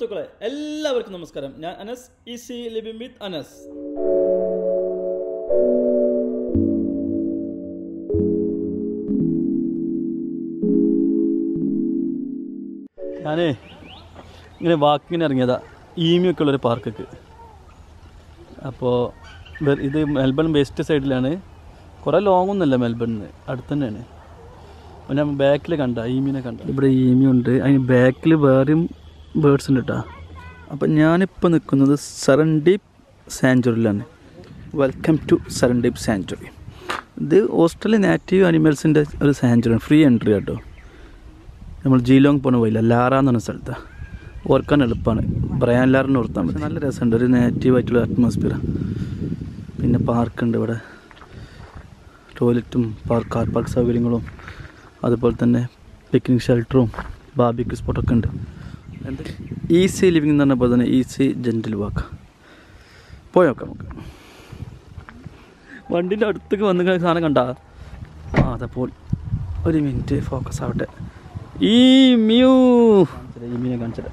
സുഹൃത്തുക്കളെ എല്ലാവർക്കും നമസ്കാരം ഞാൻ Anas easy living with Anas ഞാനേ ഇങ്ങനെ വാക്കിങ്ങിന് ഇറങ്ങിയതാ ഈമിയൊക്കെ ഉള്ളൊരു പാർക്കൊക്കെ അപ്പോൾ ഇത് മെൽബൺ വെസ്റ്റ് സൈഡിലാണ് കുറേ ലോങ് ഒന്നുമല്ല മെൽബണിന് അടുത്ത് തന്നെയാണ് അപ്പോൾ ഞാൻ ബാക്കിൽ കണ്ട ഈമീനെ കണ്ട ഇവിടെ ഈമി ഉണ്ട് അതിന് ബാക്കിൽ വേറെയും ബേർഡ്സ് ഉണ്ട് കേട്ടോ അപ്പം ഞാനിപ്പോൾ നിൽക്കുന്നത് സറൻഡീപ് സാഞ്ചുറിയിലാണ് വെൽക്കം ടു സറൻഡീപ് സാഞ്ചുറി ഇത് ഓസ്ട്രേലിയ നാറ്റീവ് അനിമൽസിൻ്റെ ഒരു സാഞ്ചുറിയാണ് ഫ്രീ എൻട്രി കേട്ടോ നമ്മൾ ജീലോങ് പോണ പോയില്ല ലാറ എന്ന് പറഞ്ഞ സ്ഥലത്താണ് ഓർക്കാൻ എളുപ്പമാണ് ബ്രയാൻ ലാറിന് ഓർത്താൽ മതി നല്ല രസമുണ്ട് ഒരു നേറ്റീവ് ആയിട്ടുള്ള അറ്റ്മോസ്ഫിയർ പിന്നെ പാർക്കുണ്ട് ഇവിടെ ടോയ്ലറ്റും പാർക്ക് കാർ പാർക്ക് സൗകര്യങ്ങളും അതുപോലെ തന്നെ പിക്നിക് ഷെൽട്ടറും ബാബിക്ക് സ്പോട്ടൊക്കെ ഉണ്ട് എന്ത് ഈസി ലിവിങ് എന്ന് പറഞ്ഞപ്പോൾ തന്നെ ഈസി ജെൻറ്റിൽ വാക്ക് പോയോക്കാം നമുക്ക് വണ്ടിൻ്റെ അടുത്തേക്ക് വന്ന് സാധനം കണ്ടാ ആ അതപ്പോൾ ഒരു മിനിറ്റ് ഫോക്കസ് ആവട്ടെ ഈ മ്യൂ ഈ മീനെ കാണിച്ചത്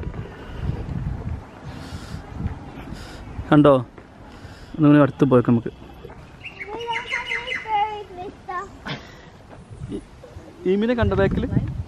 കണ്ടോ നിങ്ങൾ അടുത്ത് പോയേക്കാം നമുക്ക് ഈ മീനെ കണ്ട ബാക്കിൽ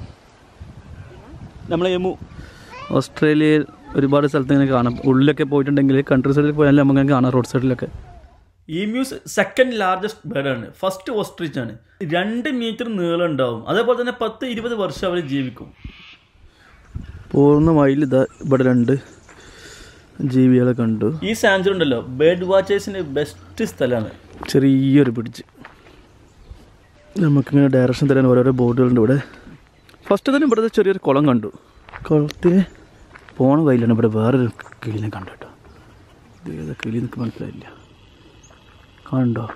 നമ്മളെ യമു ഓസ്ട്രേലിയയിൽ ഒരുപാട് സ്ഥലത്ത് ഇങ്ങനെ കാണാം ഉള്ളിലൊക്കെ പോയിട്ടുണ്ടെങ്കിൽ കൺട്രി സൈഡിൽ പോയാലും നമുക്ക് കാണാം റോഡ് സൈഡിലൊക്കെ ഈ മ്യൂസ് സെക്കൻഡ് ലാർജസ്റ്റ് ബേർഡാണ് ഫസ്റ്റ് ഓസ്ട്രിച്ച് ആണ് രണ്ട് മീറ്റർ നീളം ഉണ്ടാവും അതേപോലെ തന്നെ പത്ത് ഇരുപത് വർഷം അവർ ജീവിക്കും പൂർണ്ണമായിൽ ഇതാ ഇവിടെ രണ്ട് ജീവികളെ കണ്ടു ഈ സാഞ്ചുറി ഉണ്ടല്ലോ ബേർഡ് വാച്ചേഴ്സിന് ബെസ്റ്റ് സ്ഥലമാണ് ചെറിയൊരു പിടിച്ച് നമുക്കിങ്ങനെ ഡയറക്ഷൻ തരാൻ ഓരോരോ ബോർഡുകളുണ്ട് ഇവിടെ ഫസ്റ്റ് തന്നെ ഇവിടുത്തെ ചെറിയൊരു കുളം കണ്ടു കുളത്തിൽ പോണ വഴിയിലാണ് ഇവിടെ വേറൊരു കിളിനെ കണ്ടു കേട്ടോ ഇത് ഏതാ കിളി എന്നൊക്കെ മനസ്സിലായില്ല കണ്ടോ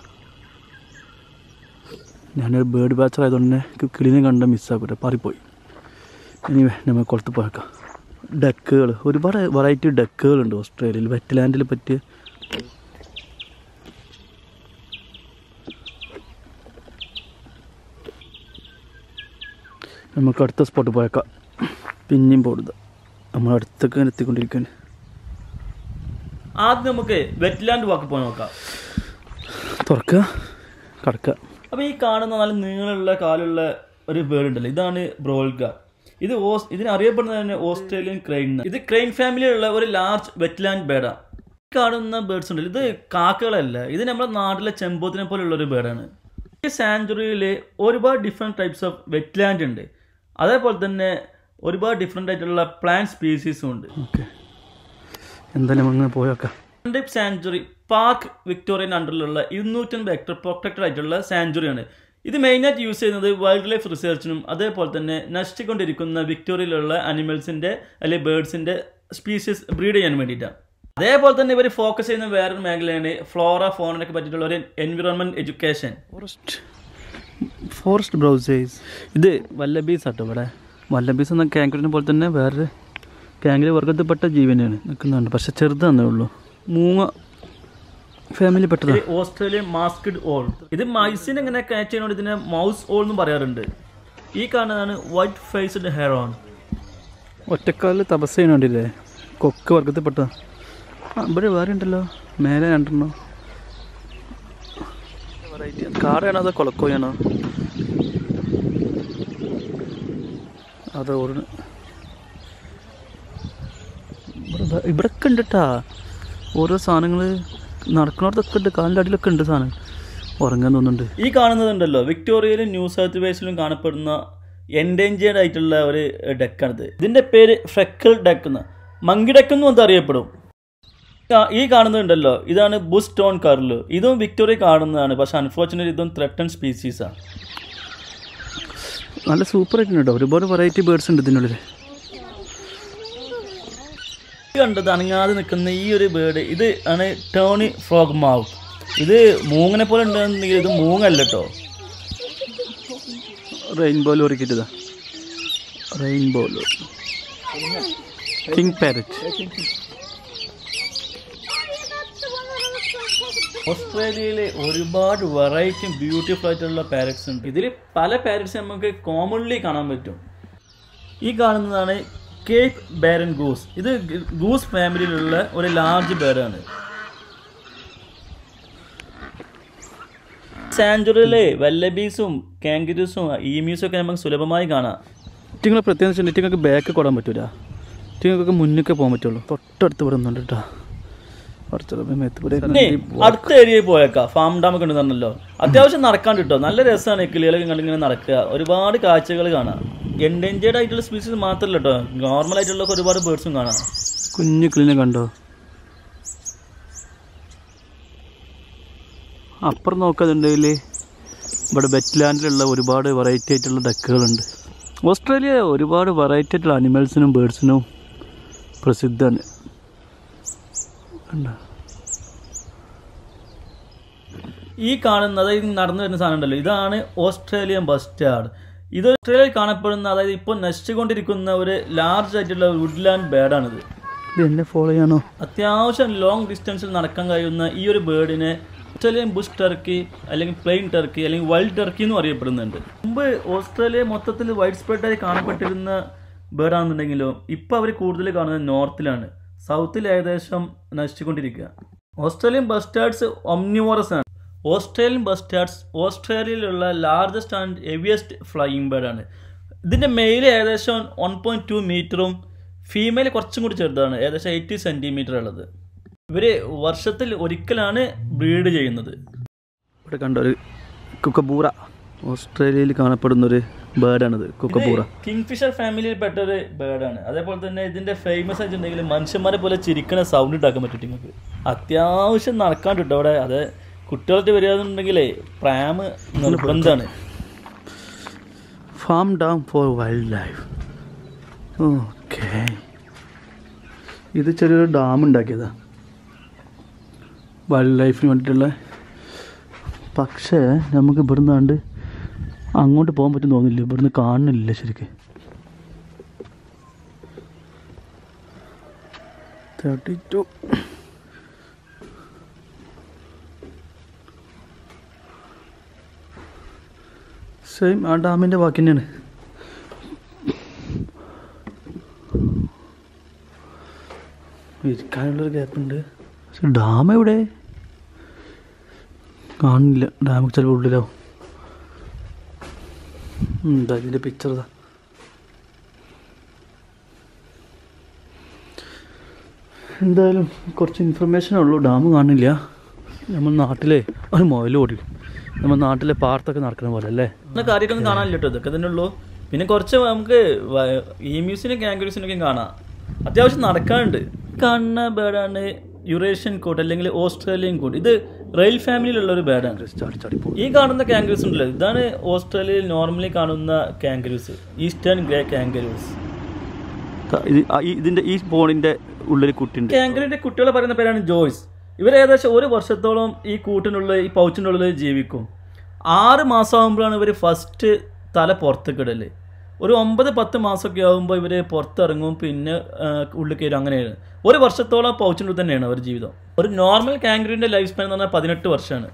ഞാനൊരു ബേർഡ് ബാച്ചർ ആയതുകൊണ്ട് തന്നെ എനിക്ക് കിളിനെ കണ്ട മിസ്സാക്കൂട്ടെ പാറിപ്പോയി ഇനി നമ്മൾ കുളത്ത് പോയേക്കാം ഡക്കുകൾ ഒരുപാട് വെറൈറ്റി ഡക്കുകളുണ്ട് ഓസ്ട്രേലിയയിൽ വെറ്റ്ലാൻഡിൽ പറ്റിയ നമുക്ക് അടുത്ത സ്പോട്ട് പോയേക്കാം പിന്നെയും പോടുക നമ്മൾ അടുത്തൊക്കെ ഇങ്ങനെ എത്തിക്കൊണ്ടിരിക്കാൻ ആദ്യം നമുക്ക് വെറ്റ്ലാൻഡ് വാക്ക് പോയി നോക്കാം തുറക്കുക കടക്കുക അപ്പോൾ ഈ കാണുന്ന നല്ല നീളമുള്ള കാലുള്ള ഒരു ബേർഡ് ഉണ്ടല്ലോ ഇതാണ് ബ്രോൾഗ ഇത് ഓസ് ഇതിന് അറിയപ്പെടുന്നത് തന്നെ ഓസ്ട്രേലിയൻ ക്രെയിൻ ഇത് ക്രെയിൻ ഫാമിലിയിലുള്ള ഒരു ലാർജ് വെറ്റ്ലാൻഡ് ബേർഡാണ് ഈ കാണുന്ന ബേർഡ്സ് ഉണ്ടല്ലോ ഇത് കാക്കകളല്ല ഇത് നമ്മുടെ നാട്ടിലെ ചെമ്പോത്തിനെ പോലുള്ള ഒരു ബേർഡാണ് ഈ സാഞ്ചുറിയിൽ ഒരുപാട് ഡിഫറെൻറ്റ് ടൈപ്സ് ഓഫ് വെറ്റ്ലാൻഡ് ഉണ്ട് അതേപോലെ തന്നെ ഒരുപാട് ഡിഫറെൻ്റ് ആയിട്ടുള്ള പ്ലാന്റ് സ്പീസീസും ഉണ്ട് ഓക്കെ എന്തായാലും അങ്ങനെ പോയേക്കാം ഡിപ്പ് സാഞ്ചുറി പാർക്ക് വിക്ടോറിയൻ അണ്ടറിലുള്ള ഇരുന്നൂറ്റൻപത് ഹെക്ടർ പ്രൊട്ടക്റ്റഡ് ആയിട്ടുള്ള സാഞ്ചുറിയാണ് ഇത് മെയിനായിട്ട് യൂസ് ചെയ്യുന്നത് വൈൽഡ് ലൈഫ് റിസർച്ചിനും അതേപോലെ തന്നെ നശിച്ചുകൊണ്ടിരിക്കുന്ന വിക്ടോറിയയിലുള്ള അനിമൽസിൻ്റെ അല്ലെങ്കിൽ ബേർഡ്സിൻ്റെ സ്പീസീസ് ബ്രീഡ് ചെയ്യാൻ വേണ്ടിയിട്ടാണ് അതേപോലെ തന്നെ ഇവർ ഫോക്കസ് ചെയ്യുന്ന വേറൊരു മേഖലയാണ് ഫ്ലോറ ഫോണിനൊക്കെ പറ്റിയിട്ടുള്ള ഒരു environment education forest forest browsers ഇത് വല്ലബീസ് ആട്ടോ ഇവിടെ വല്ലബീസ് എന്ന കാങ്കറിനെ പോലെ തന്നെ വേറൊരു കാങ്കിരി വർഗത്തിൽപ്പെട്ട ജീവനാണ് നിൽക്കുന്നുണ്ട് പക്ഷെ ചെറുതാന്നേ ഉള്ളൂ മൂങ്ങ ഫാമിലി പെട്ടതാണ് ഓസ്ട്രേലിയൻ മാസ്ക്ഡ് ഓൾ ഇത് മൈസിനെ ഇങ്ങനെ കാച്ച് ചെയ്യുന്നതുകൊണ്ട് ഇതിനെ മൗസ് ഓൾ എന്ന് പറയാറുണ്ട് ഈ കാണുന്നതാണ് വൈറ്റ് ഫേസ്ഡ് ഹെറോൺ ഒറ്റക്കാലിൽ തപസ് ചെയ്യാൻ വേണ്ടിയില്ലേ കൊക്ക് വർഗത്തിൽപ്പെട്ട ആ ഇവിടെ വേറെ ഉണ്ടല്ലോ മേലെ രണ്ടെണ്ണോ വെറൈറ്റി കാടയാണോ അതോ കൊളക്കോയാണോ അത് ഒരു ഇവിടെ ഇവിടെയൊക്കെ ഉണ്ട് കേട്ടാ ഓരോ സാധനങ്ങൾ നടക്കുന്നിടത്തൊക്കെ ഉണ്ട് കാലിൻ്റെ അടിയിലൊക്കെ ഉണ്ട് സാധനം ഉറങ്ങാൻ തോന്നുന്നുണ്ട് ഈ കാണുന്നതുണ്ടല്ലോ വിക്ടോറിയയിലും ന്യൂ സൗത്ത് വെയിൽസിലും കാണപ്പെടുന്ന എൻഡേഞ്ചേർഡ് ആയിട്ടുള്ള ഒരു ഡെക്കാണിത് ഇതിൻ്റെ പേര് ഫ്രെക്കൽ ഡെക്ക് എന്ന് മങ്കി ഡെക്ക് എന്നും അത് അറിയപ്പെടും കാ- ഈ കാണുന്നുണ്ടല്ലോ ഇതാണ് ബുസ് ടോൺ കർല് ഇതും വിക്ടോറിയ കാണുന്നതാണ് പക്ഷെ അൺഫോർച്ചുനേറ്റ് ഇതും ത്രെട്ടൺ സ്പീസീസാണ് നല്ല സൂപ്പർ ആയിട്ടുണ്ട് കേട്ടോ ഒരുപാട് വെറൈറ്റി ബേർഡ്സ് ഉണ്ട് ഇതിനുള്ളിൽ കണ്ടത് അനങ്ങാതെ നിൽക്കുന്ന ഈ ഒരു ബേർഡ് ഇത് ആണ് ടേണി ഫ്രോഗ് മാവ് ഇത് മൂങ്ങിനെ പോലെ ഉണ്ടെന്നുണ്ടെങ്കിൽ ഇത് മൂങ്ങല്ല കേട്ടോ റെയിൻബോയിൽ ഒരുക്കിട്ടതാ റെയിൻബോയിൽ കിങ് പാരറ്റ് ഓസ്ട്രേലിയയിലെ ഒരുപാട് വെറൈറ്റിയും ബ്യൂട്ടിഫുൾ ആയിട്ടുള്ള പാരറ്റ്സ് ഉണ്ട് ഇതിൽ പല പാരറ്റ്സ് നമുക്ക് കോമൺലി കാണാൻ പറ്റും ഈ കാണുന്നതാണ് കേപ്പ് ബാരൻ ഗൂസ് ഇത് ഗൂസ് ഫാമിലിയിലുള്ള ഒരു ലാർജ് ബേർഡാണ് സാഞ്ചുറിയിലെ വല്ലബീസും കാങ്കിരീസും ഈമീസും ഒക്കെ നമുക്ക് സുലഭമായി കാണാം ഇറ്റിങ്ങളെ പ്രത്യേകിച്ച് ഇറ്റിങ്ങൾക്ക് ബാക്ക് കൊടാൻ പറ്റൂല ഇറ്റിങ്ങൾക്കൊക്കെ മുന്നൊക്കെ പോകാൻ പറ്റുള്ളൂ തൊട്ടടുത്ത് ഇവിടെ നിന്നുണ്ട് കേട്ടോ അടുത്ത ഏരിയയിൽ പോയേക്കാം ഫാം ഡാം ഒക്കെ ഉണ്ട് പറഞ്ഞല്ലോ അത്യാവശ്യം നടക്കാണ്ട് കിട്ടോ നല്ല രസമാണ് ഈ കിളികളൊക്കെ കണ്ടിങ്ങനെ നടക്കുക ഒരുപാട് കാഴ്ചകൾ കാണാം എൻഡേഞ്ചേർഡ് ആയിട്ടുള്ള സ്പീസീസ് മാത്രമല്ല കേട്ടോ നോർമൽ ആയിട്ടുള്ള ഒരുപാട് ബേർഡ്സും കാണാം കുഞ്ഞു കിളിനെ കണ്ടോ അപ്പുറം നോക്കുന്നുണ്ടെങ്കിൽ ഇവിടെ ബെറ്റ്ലാൻഡിലുള്ള ഒരുപാട് വെറൈറ്റി ആയിട്ടുള്ള ഡക്കുകളുണ്ട് ഓസ്ട്രേലിയ ഒരുപാട് വെറൈറ്റി ആയിട്ടുള്ള അനിമൽസിനും ബേർഡ്സിനും പ്രസിദ്ധമാണ് കണ്ടോ ഈ കാണുന്ന അതായത് ഈ നടന്നു വരുന്ന സാധനം ഉണ്ടല്ലോ ഇതാണ് ഓസ്ട്രേലിയൻ ബസ്റ്റാർഡ് ഇത് ഓസ്ട്രേലിയയിൽ കാണപ്പെടുന്ന അതായത് ഇപ്പോൾ നശിച്ചുകൊണ്ടിരിക്കുന്ന ഒരു ലാർജ് ആയിട്ടുള്ള വുഡ്ലാൻഡ് ബേർഡാണിത് ഇത് എന്നെ ഫോളോ ചെയ്യണോ അത്യാവശ്യം ലോങ് ഡിസ്റ്റൻസിൽ നടക്കാൻ കഴിയുന്ന ഈ ഒരു ബേർഡിനെ ഓസ്ട്രേലിയൻ ബുഷ് ടർക്കി അല്ലെങ്കിൽ പ്ലെയിൻ ടർക്കി അല്ലെങ്കിൽ വൈൽഡ് ടർക്കി എന്നും അറിയപ്പെടുന്നുണ്ട് മുമ്പ് ഓസ്ട്രേലിയ മൊത്തത്തിൽ വൈഡ് സ്പ്രെഡായി കാണപ്പെട്ടിരുന്ന ബേർഡാണെന്നുണ്ടെങ്കിലും ഇപ്പോൾ അവർ കൂടുതൽ കാണുന്നത് നോർത്തിലാണ് സൗത്തിൽ ഏകദേശം നശിച്ചുകൊണ്ടിരിക്കുക ഓസ്ട്രേലിയൻ ബസ്റ്റാർഡ്സ് ഒമ്നിവോറസ് ആണ് ഓസ്ട്രേലിയൻ ബസ്റ്റാർഡ്സ് ഓസ്ട്രേലിയയിലുള്ള ലാർജസ്റ്റ് ആൻഡ് ഹെവിയസ്റ്റ് ഫ്ലൈയിങ് ബേർഡാണ് ഇതിൻ്റെ മെയിൽ ഏകദേശം വൺ പോയിൻറ്റ് ടു മീറ്ററും ഫീമെയിൽ കുറച്ചും കൂടി ചെറുതാണ് ഏകദേശം എയ്റ്റി സെൻറ്റിമീറ്റർ ഉള്ളത് ഇവർ വർഷത്തിൽ ഒരിക്കലാണ് ബ്രീഡ് ചെയ്യുന്നത് ഇവിടെ കണ്ട ഒരു കുക്കബൂറ ഓസ്ട്രേലിയയിൽ കാണപ്പെടുന്ന ഒരു ബേർഡാണിത് കുക്കബൂറ കിങ്ഫിഷർ ഫാമിലിയിൽപ്പെട്ട ഒരു ബേർഡാണ് അതേപോലെ തന്നെ ഇതിന്റെ ഫേമസ് ആയിട്ടുണ്ടെങ്കിൽ മനുഷ്യന്മാരെ പോലെ ചിരിക്കണ സൗണ്ട് ഉണ്ടാക്കാൻ പറ്റും നിങ്ങൾക്ക് അത്യാവശ്യം നടക്കാണ്ട് കേട്ടോ അവിടെ അത് കുട്ടികളായിട്ട് വരികയെന്നുണ്ടെങ്കിലേ പ്രാം നിർബന്ധമാണ് farm dam for wildlife okay ഇത് ചെറിയൊരു ഡാം ഉണ്ടാക്കിയതാ വൈൽഡ് ലൈഫിന് വേണ്ടിയിട്ടുള്ള പക്ഷേ നമുക്ക് ഇവിടുന്നാണ്ട് അങ്ങോട്ട് പോകാൻ പറ്റും തോന്നില്ല ഇവിടുന്ന് കാണുന്നില്ല ശരിക്ക് തേർട്ടി ടു സെയിം ആ ഡാമിൻ്റെ ബാക്കി തന്നെയാണ് ഇരിക്കാനുള്ളൊരു ഗ്യാപ്പുണ്ട് പക്ഷെ ഡാം എവിടെ കാണില്ല ഡാം ചിലപ്പോൾ ഉള്ളിലാവും എന്താ ഇതിൻ്റെ പിക്ചർ ഇതാ എന്തായാലും കുറച്ച് ഇൻഫർമേഷനേ ഉള്ളൂ ഡാം കാണില്ല നമ്മൾ നാട്ടിലെ ഒരു മുതൽ ഓടി നമ്മൾ നാട്ടിലെ പാർത്തൊക്കെ നടക്കുന്ന പോലെ അല്ലേ എന്ന കാര്യമൊന്നും കാണാനില്ല കേട്ടോ ഇതൊക്കെ തന്നെ ഉള്ളൂ പിന്നെ കുറച്ച് നമുക്ക് ഈമ്യൂസിനും കാങ്കുരീസിനൊക്കെ കാണാം അത്യാവശ്യം നടക്കാനുണ്ട് കാണുന്ന ബേർഡാണ് യുറേഷ്യൻ കോട്ട് അല്ലെങ്കിൽ ഓസ്ട്രേലിയൻ കോട്ട് ഇത് റെയിൽ ഫാമിലിയിലുള്ള ഒരു ബേർഡാണ് ചാടി ചാടി ഈ കാണുന്ന കാങ്കരൂസ് ഉണ്ടല്ലോ ഇതാണ് ഓസ്ട്രേലിയയിൽ നോർമലി കാണുന്ന കാങ്കരൂസ് ഈസ്റ്റേൺ ഗ്രേ കാങ്കരൂസ് ഇതിന്റെ ഈ ബോണിന്റെ ഉള്ളിൽ കുട്ടിയുണ്ട് കാങ്കറിന്റെ കുട്ടികളെ പറയുന്ന പേരാണ് ജോയ്സ് ഇവർ ഏകദേശം ഒരു വർഷത്തോളം ഈ കൂട്ടിനുള്ളിൽ ഈ പൗച്ചിനുള്ളിൽ ജീവിക്കും ആറ് മാസമാകുമ്പോഴാണ് ഇവർ ഫസ്റ്റ് തല പുറത്തേക്ക് ഇടല് ഒരു ഒമ്പത് പത്ത് മാസമൊക്കെ ആകുമ്പോൾ ഇവർ പുറത്തിറങ്ങും പിന്നെ ഉള്ളിൽ കയറും അങ്ങനെയാണ് ഒരു വർഷത്തോളം പൗച്ചിനുള്ളിൽ തന്നെയാണ് അവർ ജീവിതം ഒരു നോർമൽ കാങ്കറിൻ്റെ ലൈഫ് സ്പാൻ എന്ന് പറഞ്ഞാൽ പതിനെട്ട് വർഷമാണ്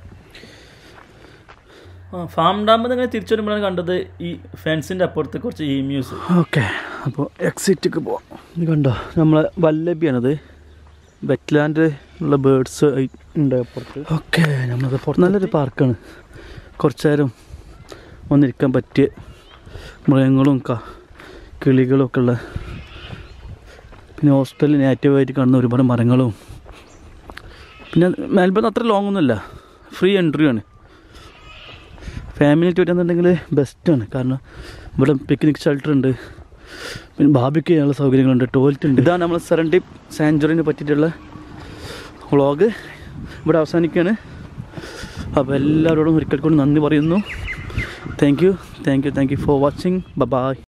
ഫാം ഡാമിൽ നിന്ന് തിരിച്ചു വരുമ്പോഴാണ് കണ്ടത് ഈ ഫെൻസിൻ്റെ അപ്പുറത്ത് കുറച്ച് ഈമ്യൂസ് ഓക്കെ അപ്പോൾ എക്സിറ്റിക്ക് പോവാം ഇത് കണ്ടോ നമ്മളെ വല്ലബിയാണത് വെറ്റ്ലാൻഡ് ഉള്ള ബേർഡ്സ് ഉണ്ട് അപ്പുറത്ത് ഓക്കെ നമ്മളത് പുറത്ത് നല്ലൊരു പാർക്കാണ് കുറച്ച് നേരം വന്നിരിക്കാൻ പറ്റിയ മൃഗങ്ങളും ക കിളികളും ഒക്കെ ഉള്ള പിന്നെ ഹോസ്റ്റലിൽ നേറ്റീവായിട്ട് കാണുന്ന ഒരുപാട് മരങ്ങളും പിന്നെ മെൽബൺ അത്ര ലോങ് ഒന്നുമല്ല ഫ്രീ എൻട്രി ആണ് ഫാമിലി വരാന്നുണ്ടെങ്കിൽ ബെസ്റ്റാണ് കാരണം ഇവിടെ പിക്നിക് ഷെൽട്ടർ ഉണ്ട് പിന്നെ ബാബിക്ക് ചെയ്യാനുള്ള സൗകര്യങ്ങളുണ്ട് ടോയ്ലറ്റ് ഉണ്ട് ഇതാണ് നമ്മൾ സെറൻഡിപ് സാഞ്ചുറിനെ പറ്റിയിട്ടുള്ള വ്ളോഗ് ഇവിടെ അവസാനിക്കുകയാണ് അപ്പോൾ എല്ലാവരോടും ഒരിക്കൽ കൂടി നന്ദി പറയുന്നു thank you thank you thank you for watching ബ ബായ്